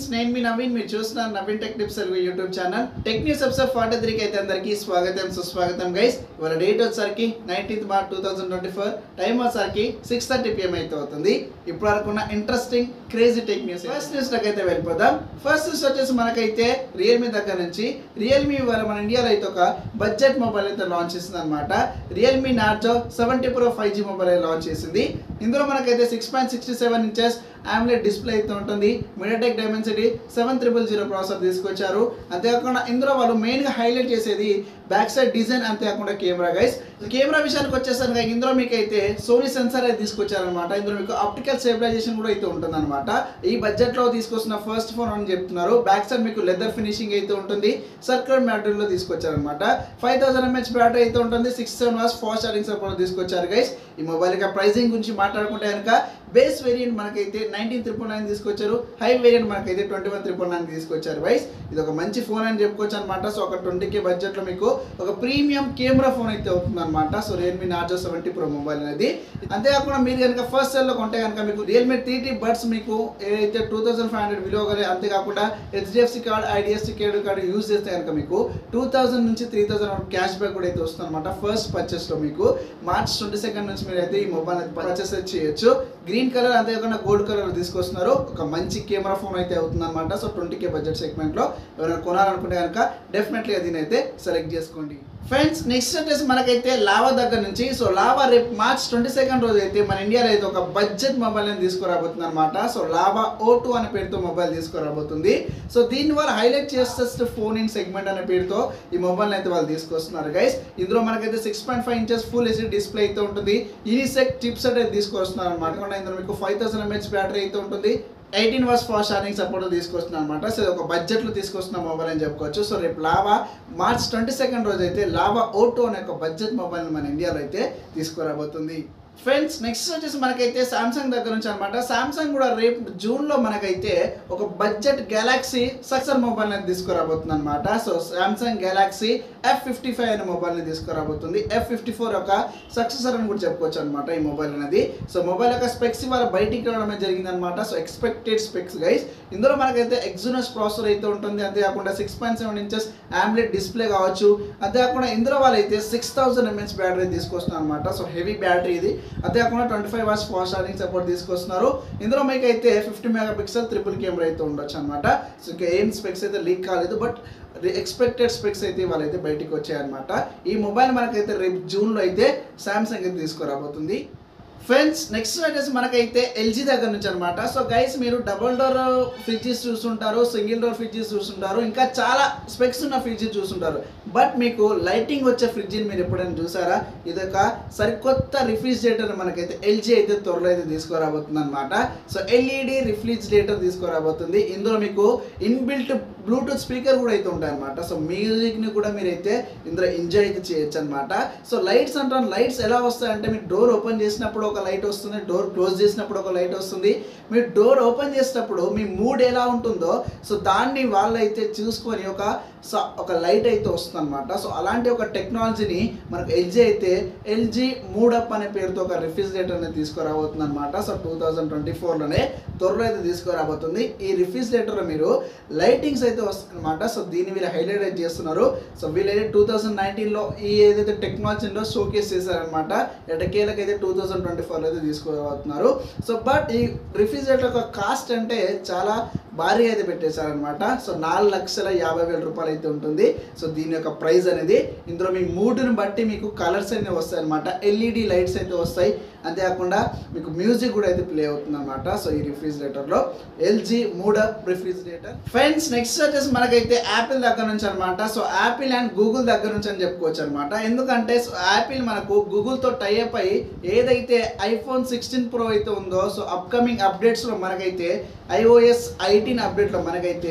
నేను మీ నవీన్ మీరు చూస్తున్నారు Naveen tech tips Telugu YouTube channel tech news episode forty త్రీకి అయితే అందరికీ స్వాగతం సుస్వాగతం గైస్ ఇవాళ డేట్ వచ్చేసరికి nineteenth March two thousand twenty four time వచ్చేసరికి సిక్స్ థర్టీ పిఎం అయితే అవుతుంది ఇప్పుడు వరకు ఉన్న interesting crazy tech news first news అయితే వెళ్ళిపోదాం ఫస్ట్ న్యూస్ వచ్చేసి మనకైతే రియల్మీ దగ్గర నుంచి రియల్మీ ఇవాళ మన ఇండియాలో అయితే ఒక బడ్జెట్ మొబైల్ అయితే లాంచ్ చేసింది అనమాట Realme Narzo seventy pro five G mobile అయితే లాంచ్ చేసింది ఇందులో మనకైతే six point sixty seven inches AMOLED display అయితే ఉంటుంది MediaTek Dimensity seven triple zero processor తీసుకొచ్చారు అంతేకాకుండా ఇందులో వాళ్ళు మెయిన్గా హైలైట్ చేసేది బ్యాక్ సైడ్ డిజైన్ అంతేకాకుండా కెమెరా గైస్ కెమెరా విషయానికి వచ్చేసరికి ఇందులో మీకు అయితే సోనీ సెన్సార్ అయితే తీసుకొచ్చారనమాట ఇందులో మీకు ఆప్టికల్ స్టెబిలైజేషన్ కూడా అయితే ఉంటుందన్నమాట ఈ బడ్జెట్లో తీసుకొస్తున్న ఫస్ట్ ఫోన్ అని చెప్తున్నారు బ్యాక్ సైడ్ మీకు లెదర్ ఫినిషింగ్ అయితే ఉంటుంది సర్కులర్ మ్యాటరీలో తీసుకొచ్చారనమాట ఫైవ్ థౌసండ్ ఎంహెచ్ బ్యాటరీ అయితే ఉంటుంది six seven watts fast charging support తీసుకొచ్చారు గైస్ ఈ మొబైల్ యొక్క ప్రైజింగ్ గురించి మాట్లాడుకుంటే కనుక బేస్ వేరియంట్ మనకైతే నైన్టీన్ త్రిపుల్ నైన్ తీసుకొచ్చారు హై వేరియంట్ మనకైతే ట్వంటీ వన్ త్రిపుల్ నైన్ తీసుకొచ్చారు వైస్ ఇది ఒక మంచి ఫోన్ అని చెప్పుకోవచ్చు అనమాట సో ఒక ట్వంటీ కే బడ్జెట్లో మీకు ఒక ప్రీమియం కెమెరా ఫోన్ అయితే అవుతుంది అనమాట so Realme Narzo seventy pro mobile అనేది అంతేకాకుండా మీరు కనుక ఫస్ట్ సెల్లో కొంటే కనుక మీకు రియల్మీ త్రీ టీ బడ్స్ మీకు ఏదైతే టూ థౌసండ్ ఫైవ్ హండ్రెడ్ విలువ కలిగి అంతేకాకుండా HDFC card IDFC credit card use చేస్తే కనుక మీకు టూ థౌసండ్ నుంచి త్రీ థౌసండ్ క్యాష్ బ్యాక్ కూడా అయితే వస్తుంది అనమాట ఫస్ట్ పర్చేస్లో మీకు మార్చ్ ట్వంటీ సెకండ్ నుంచి మీరు అయితే ఈ మొబైల్ అయితే పర్చేస్ చేయొచ్చు గ్రీన్ కలర్ అంతేకాకుండా గోల్డ్ కలర్ తీసుకొస్తున్నారు ఒక మంచి కెమెరా ఫోన్ అయితే అవుతుంది అనమాట సో ట్వంటీ కే బడ్జెట్ సెగ్మెంట్లో ఎవరైనా కొనాలనుకుంటే కనుక డెఫినెట్లీ దీని అయితే సెలెక్ట్ చేసుకోండి ఫ్రెండ్స్ నెక్స్ట్ వచ్చేసి మనకైతే లావా దగ్గర నుంచి సో లావా రేపు మార్చ్ ట్వంటీ సెకండ్ రోజు అయితే మన ఇండియాలో అయితే ఒక బడ్జెట్ మొబైల్ అని తీసుకురాబోతుంది అనమాట సో లావా ఓ టూ అనే పేరుతో మొబైల్ తీసుకురాబోతుంది సో దీని వల్ల హైలైట్ చేస్తే ఫోన్ ఇన్ సెగ్మెంట్ అనే పేరుతో ఈ మొబైల్ అయితే వాళ్ళు తీసుకొస్తున్నారు గైస్ ఇందులో మనకైతే six point five inches full HD display అయితే ఉంటుంది ఇనిసెక్ చిప్ సెట్ అయితే తీసుకొస్తున్నారు అనమాట ఇందులో మీకు ఫైవ్ థౌసండ్ ఎంహెచ్ బ్యాటరీ అయితే ఉంటుంది eighteen watts fast charging support తీసుకొస్తున్నాం అనమాట సో ఇది ఒక బడ్జెట్లో తీసుకొస్తున్న మొబైల్ అని చెప్పుకోవచ్చు సో రేపు లావా మార్చ్ ట్వంటీ సెకండ్ రోజు అయితే లావా ఓటో అనే ఒక బడ్జెట్ మొబైల్ మన ఇండియాలో అయితే తీసుకురాబోతుంది ఫ్రెండ్స్ నెక్స్ట్ వచ్చేసి మనకైతే సామ్సంగ్ దగ్గర నుంచి అనమాట సామ్సంగ్ కూడా రేపు జూన్లో మనకైతే ఒక బడ్జెట్ గెలాక్సీ సక్సర్ మొబైల్ అనేది తీసుకురాబోతుంది అనమాట so Samsung Galaxy F fifty five అనే మొబైల్ని తీసుకురాబోతుంది ఎఫ్ ఫిఫ్టీ ఫోర్ యొక్క సక్సెసర్ అని కూడా చెప్పుకోవచ్చు అనమాట ఈ మొబైల్ అనేది సో మొబైల్ యొక్క స్పెక్స్ ఇవాళ బయటికి రావడమే జరిగింది అనమాట సో ఎక్స్పెక్టెడ్ స్పెక్స్ గైస్ ఇందులో మనకైతే ఎగ్జునస్ ప్రాసెసర్ అయితే ఉంటుంది అంతేకాకుండా six point seven inches AMOLED display కావచ్చు అంతేకాకుండా ఇందులో వాళ్ళైతే సిక్స్ థౌసండ్ ఎంహెచ్ బ్యాటరీ తీసుకొస్తున్నారు అనమాట సో హెవీ బ్యాటరీ ఇది అంతేకాకుండా twenty five watts fast charging support తీసుకొస్తున్నారు ఇందులో మీకు అయితే fifty megapixel triple camera అయితే ఉండొచ్చు అనమాట సో ఇంకా ఏం స్పెక్స్ అయితే లీక్ కాలేదు బట్ ఎక్స్పెక్టెడ్ స్పెక్స్ అయితే వాళ్ళైతే బయటికి వచ్చాయన్నమాట ఈ మొబైల్ మనకైతే రేపు జూన్లో అయితే సామ్సంగ్ అయితే తీసుకురాబోతుంది ఫ్రెండ్స్ నెక్స్ట్ వచ్చేసి మనకైతే ఎల్జీ దగ్గర నుంచి అనమాట సో గైస్ మీరు డబుల్ డోర్ ఫ్రిడ్జెస్ చూస్తుంటారు సింగిల్ డోర్ ఫ్రిడ్జెస్ చూస్తుంటారు ఇంకా చాలా స్పెక్స్ ఉన్న ఫ్రిడ్జ్ చూస్తుంటారు బట్ మీకు లైటింగ్ వచ్చే ఫ్రిడ్జ్ని మీరు ఎప్పుడైనా చూసారా ఇది ఒక సరికొత్త రిఫ్రిజిరేటర్ మనకైతే ఎల్జీ అయితే త్వరలో అయితే తీసుకురాబోతుంది అనమాట సో ఎల్ఈడి రిఫ్రిజిరేటర్ తీసుకురాబోతుంది ఇందులో మీకు ఇన్బిల్ట్ బ్లూటూత్ స్పీకర్ కూడా అయితే ఉంటాయి అనమాట సో మ్యూజిక్ని కూడా మీరైతే ఇందులో ఎంజాయ్ అయితే చేయొచ్చు అనమాట సో లైట్స్ అంటారు లైట్స్ ఎలా వస్తాయంటే మీరు డోర్ ఓపెన్ చేసినప్పుడు ఒక లైట్ వస్తుంది డోర్ క్లోజ్ చేసినప్పుడు ఒక లైట్ వస్తుంది మీరు డోర్ ఓపెన్ చేసినప్పుడు మీ మూడ్ ఎలా ఉంటుందో సో దాన్ని వాళ్ళైతే చూసుకొని ఒక స- ఒక లైట్ అయితే వస్తుంది అనమాట సో అలాంటి ఒక టెక్నాలజీని మనకు ఎల్జీ అయితే ఎల్జీ మూడప్ అనే పేరుతో ఒక రిఫ్రిజిరేటర్ అనేది తీసుకురాబోతుంది అనమాట సో టూ థౌజండ్ ట్వంటీ ఫోర్లోనే త్వరలో అయితే తీసుకురాబోతుంది ఈ రిఫ్రిజిరేటర్ మీరు లైటింగ్స్ అయితే వస్తుంది అనమాట సో దీన్ని వీళ్ళు హైలైట్ అయితే చేస్తున్నారు సో వీళ్ళైతే టూ థౌజండ్ నైన్టీన్లో ఈ ఏదైతే టెక్నాలజీలో షోకేస్ చేశారనమాట ఎటకేలకు అయితే టూ థౌజండ్ ట్వంటీ ఫోర్లో అయితే తీసుకురాబోతున్నారు సో బట్ ఈ రిఫ్రిజిరేటర్ యొక్క కాస్ట్ అంటే చాలా భారీ అయితే పెట్టేశారనమాట సో నాలుగు లక్షల యాభై వేల రూపాయలు అయితే ఉంటుంది సో దీని యొక్క ప్రైస్ అనేది ఇందులో మీ మూడ్ని బట్టి మీకు కలర్స్ అనేవి వస్తాయి అనమాట ఎల్ఈడి లైట్స్ అయితే వస్తాయి అంతేకాకుండా మీకు మ్యూజిక్ కూడా అయితే ప్లే అవుతుంది అనమాట సో ఈ రిఫ్రిజిరేటర్లో LG MoodUP refrigerator friends next వచ్చేసి మనకైతే యాపిల్ దగ్గర నుంచి అనమాట సో యాపిల్ అండ్ గూగుల్ దగ్గర నుంచి అని చెప్పుకోవచ్చు అనమాట ఎందుకంటే సో యాపిల్ మనకు గూగుల్తో టైఅప్ అయ్యి ఏదైతే ఐఫోన్ సిక్స్టీన్ ప్రో అయితే ఉందో సో అప్కమింగ్ అప్డేట్స్లో మనకైతే ఐఓఎస్ ఎయిటీన్ అప్డేట్లో మనకైతే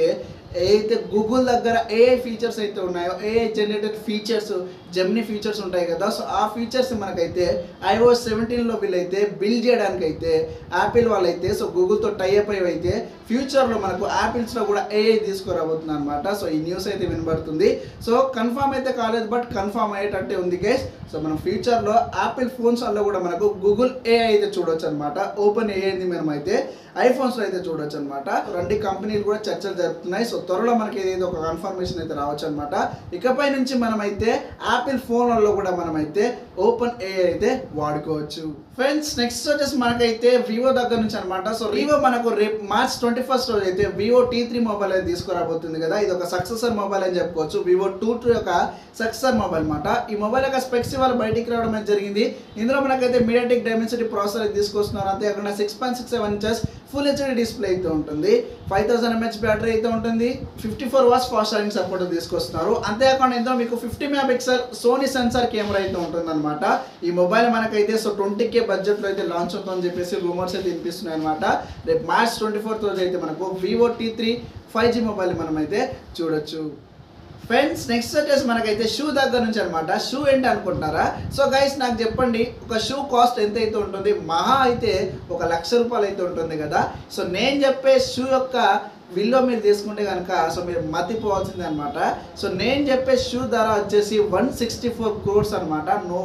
ఏదైతే గూగుల్ దగ్గర ఏ ఫీచర్స్ అయితే ఉన్నాయో AI generated features Gemini features ఉంటాయి కదా సో ఆ ఫీచర్స్ మనకైతే ఐఓఎస్ సెవెంటీన్లో వీళ్ళైతే బిల్డ్ చేయడానికి అయితే యాపిల్ వాళ్ళైతే సో గూగుల్తో టైఅప్ అయ్యి అయితే ఫ్యూచర్లో మనకు యాపిల్స్లో కూడా ఏఐ తీసుకురాబోతుంది అనమాట సో ఈ న్యూస్ అయితే వినబడుతుంది సో కన్ఫామ్ అయితే కాలేదు బట్ కన్ఫామ్ అయ్యేటట్టే ఉంది గైస్ సో మనం ఫ్యూచర్లో యాపిల్ ఫోన్స్ వల్ల కూడా మనకు గూగుల్ ఏఐ అయితే చూడొచ్చు అనమాట ఓపెన్ ఏఐని మనం అయితే ఐఫోన్స్లో అయితే చూడొచ్చు అనమాట రెండు కంపెనీలు కూడా చర్చలు జరుపుతున్నాయి సో త్వరలో మనకి ఏదైతే ఒక కన్ఫర్మేషన్ అయితే రావచ్చు అనమాట ఇకపై నుంచి మనమైతే యాపిల్ ఫోన్లలో కూడా మనమైతే ఓపెన్ ఏ అయితే వాడుకోవచ్చు ఫ్రెండ్స్ నెక్స్ట్ వచ్చేసి మనకైతే వివో దగ్గర నుంచి అనమాట సో వివో మనకు రేపు మార్చ్ ట్వంటీ ఫస్ట్ రోజు అయితే వివో టీ త్రీ మొబైల్ అయితే తీసుకురాబోతుంది కదా ఇది ఒక సక్సెసర్ మొబైల్ అని చెప్పుకోవచ్చు వివో టూ టూ యొక్క సక్సెసర్ మొబైల్ అనమాట ఈ మొబైల్ యొక్క స్పెక్స్ ఇవాళ బయటికి రావడం అయితే జరిగింది ఇందులో మనకైతే మీడియాటెక్ డైమెన్సిటీ ప్రాసెసర్ అయితే తీసుకొస్తున్నారు అంతేకాకుండా six point six seven inches full HD display అయితే ఉంటుంది ఫైవ్ థౌసండ్ ఎంహెచ్ బ్యాటరీ అయితే ఉంటుంది fifty four watts fast charging support తీసుకొస్తున్నారు అంతేకాకుండా ఇందులో మీకు fifty megapixel Sony sensor camera అయితే ఉంటుంది అనమాట ఈ మొబైల్ మనకైతే సో ట్వంటీ కే బడ్జెట్లో అయితే లాంచ్ అవుతుందని చెప్పేసి రూమర్స్ అయితే వినిపిస్తున్నాయి అనమాట రేపు మార్చ్ ట్వంటీ ఫోర్త్ రోజు అయితే మనకు Vivo T three five G mobile మనం అయితే చూడొచ్చు ఫ్రెండ్స్ నెక్స్ట్ వచ్చేసి మనకైతే షూ దగ్గర నుంచి అనమాట షూ ఏంటి అనుకుంటారా సో గైస్ నాకు చెప్పండి ఒక షూ కాస్ట్ ఎంత అయితే ఉంటుంది మహా అయితే ఒక లక్ష రూపాయలు అయితే ఉంటుంది కదా సో నేను చెప్పే షూ యొక్క విల్లో మీరు తీసుకుంటే కనుక సో మీరు మతిపోవాల్సిందే అనమాట సో నేను చెప్పే షూ ధర వచ్చేసి వన్ సిక్స్టీ ఫోర్ క్రోర్స్ అనమాట నో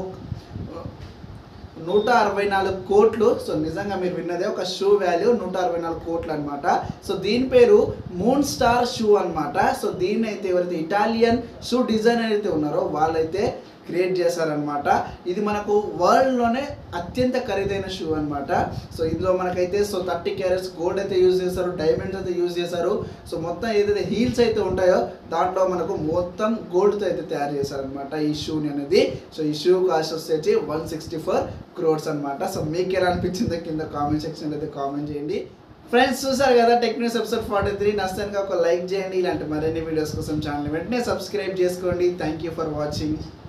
నూట అరవై నాలుగు కోట్లు సో నిజంగా మీరు విన్నదే ఒక షూ వాల్యూ నూట అరవై నాలుగు కోట్లు అనమాట సో దీని పేరు మూన్ స్టార్ షూ అనమాట సో దీన్ని అయితే ఎవరైతే ఇటాలియన్ షూ డిజైనర్ అయితే ఉన్నారో వాళ్ళైతే క్రియేట్ చేశారనమాట ఇది మనకు వరల్డ్లోనే అత్యంత ఖరీదైన షూ అనమాట సో ఇందులో మనకైతే సో థర్టీ క్యారెట్స్ గోల్డ్ అయితే యూజ్ చేశారు డైమండ్స్ అయితే యూజ్ చేశారు సో మొత్తం ఏదైతే హీల్స్ అయితే ఉంటాయో దాంట్లో మనకు మొత్తం గోల్డ్తో అయితే తయారు చేశారనమాట ఈ షూని అనేది సో ఈ షూ కాస్ట్ వచ్చేసి వన్ సిక్స్టీ ఫోర్ క్రోర్స్ అనమాట సో మీకు ఎలా అనిపించిందో కింద కామెంట్ సెక్షన్లో అయితే కామెంట్ చేయండి ఫ్రెండ్స్ చూసారు కదా టెక్నిక్స్ ఎపిసోడ్ ఫార్టీ త్రీ నస్తానికి ఒక లైక్ చేయండి ఇలాంటి మరిన్ని వీడియోస్ కోసం ఛానల్ వెంటనే సబ్స్క్రైబ్ చేసుకోండి థ్యాంక్ యూ ఫర్ వాచింగ్